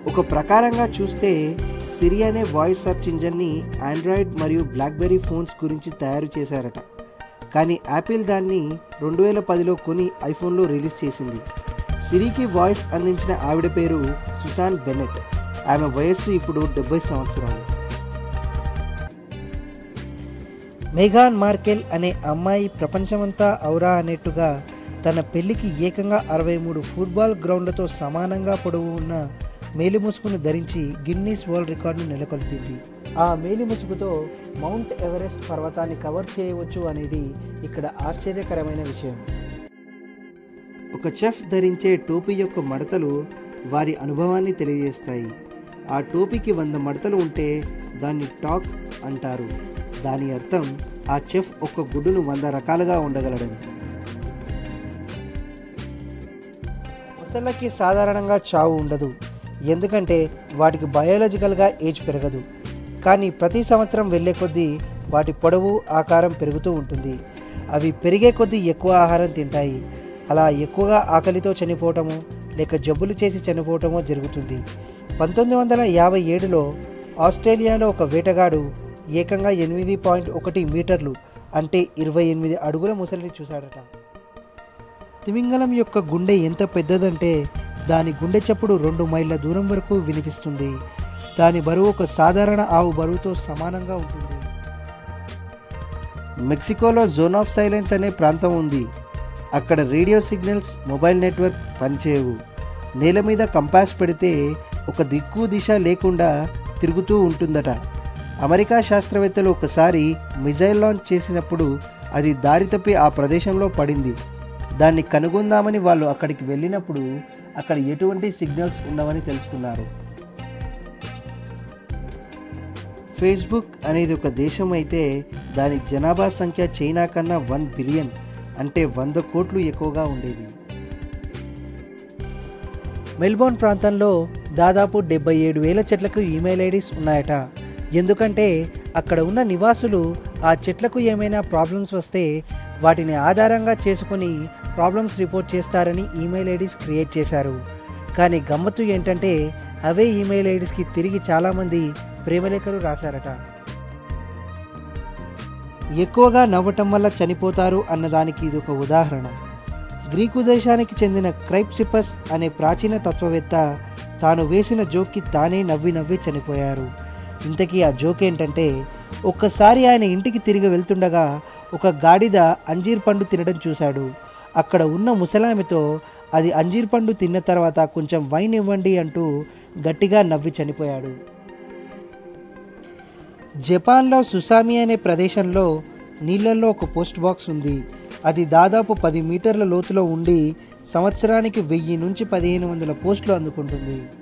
ఒక ప్రకారంగా చూస్తే సిరి అనే వాయిస్ సెర్చ్ ఇంజన్ని ఆండ్రాయిడ్ మరియు బ్లాక్బెర్రీ ఫోన్స్ గురించి తయారు చేశారట కానీ యాపిల్ దాన్ని రెండు వేల పదిలో కొని ఐఫోన్లో రిలీజ్ చేసింది సిరికి వాయిస్ అందించిన ఆవిడ పేరు సుసాన్ బెనెట్ ఆమె వయస్సు ఇప్పుడు డెబ్బై సంవత్సరాలు మేఘాన్ మార్కెల్ అనే అమ్మాయి ప్రపంచమంతా ఔరా అనేట్టుగా తన పెళ్లికి ఏకంగా అరవై మూడు ఫుట్బాల్ గ్రౌండ్లతో సమానంగా పొడవు ఉన్న మేలి ముసుగును ధరించి గిన్నీస్ వరల్డ్ రికార్డును నెలకొల్పింది ఆ మేలి ముసుగుతో మౌంట్ ఎవరెస్ట్ పర్వతాన్ని కవర్ చేయవచ్చు అనేది ఇక్కడ ఆశ్చర్యకరమైన విషయం ఒక చెఫ్ ధరించే టోపీ యొక్క మడతలు వారి అనుభవాన్ని తెలియజేస్తాయి ఆ టోపీకి వంద మడతలు ఉంటే దాన్ని టాక్ అంటారు దాని అర్థం ఆ చెఫ్ ఒక గుడ్డును వంద రకాలుగా ఉండగలడని మొసళ్ళకి సాధారణంగా చావు ఉండదు ఎందుకంటే వాటికి బయాలజికల్గా ఏజ్ పెరగదు కానీ ప్రతి సంవత్సరం వెళ్ళే కొద్దీ వాటి పొడవు ఆకారం పెరుగుతూ ఉంటుంది అవి పెరిగే కొద్దీ ఎక్కువ ఆహారం తింటాయి అలా ఎక్కువగా ఆకలితో చనిపోవటము లేక జబ్బులు చేసి చనిపోవటమో జరుగుతుంది పంతొమ్మిది వందల యాభై ఏడులో ఆస్ట్రేలియాలో ఒక వేటగాడు ఏకంగా ఎనిమిది పాయింట్ ఒకటి మీటర్లు అంటే ఇరవై ఎనిమిది అడుగుల ముసలిని చూశాడట తిమింగలం యొక్క గుండె ఎంత పెద్దదంటే దాని గుండె చప్పుడు రెండు మైళ్ళ దూరం వరకు వినిపిస్తుంది దాని బరువు ఒక సాధారణ ఆవు బరువుతో సమానంగా ఉంటుంది మెక్సికోలో జోన్ ఆఫ్ సైలెన్స్ అనే ప్రాంతం ఉంది అక్కడ రేడియో సిగ్నల్స్ మొబైల్ నెట్వర్క్ పనిచేయవు నేల మీద కంపాస్ పెడితే ఒక దిక్కు దిశ లేకుండా తిరుగుతూ ఉంటుందట అమెరికా శాస్త్రవేత్తలు ఒకసారి మిజైల్ లాంచ్ చేసినప్పుడు అది దారి తప్పి ఆ ప్రదేశంలో పడింది దాన్ని కనుగొందామని వాళ్ళు అక్కడికి వెళ్ళినప్పుడు అక్కడ ఎటువంటి సిగ్నల్స్ ఉండవని తెలుసుకున్నారు ఫేస్బుక్ అనేది ఒక దేశం అయితే దాని జనాభా సంఖ్య చైనా కన్నా వన్ బిలియన్ అంటే వంద కోట్లు ఎక్కువగా ఉండేది మెల్బోర్న్ ప్రాంతంలో దాదాపు డెబ్బై ఏడు వేల చెట్లకు ఈమెయిల్ ఐడీస్ ఉన్నాయట ఎందుకంటే అక్కడ ఉన్న నివాసులు ఆ చెట్లకు ఏమైనా ప్రాబ్లమ్స్ వస్తే వాటిని ఆధారంగా చేసుకుని ప్రాబ్లమ్స్ రిపోర్ట్ చేస్తారని ఈమెయిల్ ఐడీస్ క్రియేట్ చేశారు కానీ గమ్మత్తు ఏంటంటే అవే ఈమెయిల్ ఐడీస్కి తిరిగి చాలామంది ప్రేమలేఖలు రాశారట ఎక్కువగా నవ్వటం వల్ల చనిపోతారు అన్నదానికి ఇది ఒక ఉదాహరణ గ్రీకు దేశానికి చెందిన క్రైప్సిపస్ అనే ప్రాచీన తత్వవేత్త తాను వేసిన జోక్కి తానే నవ్వి నవ్వి చనిపోయారు ఇంతకీ ఆ జోక్ ఏంటంటే ఒక్కసారి ఆయన ఇంటికి తిరిగి వెళ్తుండగా ఒక గాడిద అంజీర్ పండు తినడం చూశాడు అక్కడ ఉన్న ముసలామెతో అది అంజీర్ పండు తిన్న తర్వాత కొంచెం వైన్ ఇవ్వండి అంటూ గట్టిగా నవ్వి చనిపోయాడు జపాన్లో సుసామి అనే ప్రదేశంలో నీళ్ళల్లో ఒక పోస్ట్ బాక్స్ ఉంది అది దాదాపు పది మీటర్ల లోతులో ఉండి సంవత్సరానికి వెయ్యి నుంచి పదిహేను వందల పోస్టులు అందుకుంటుంది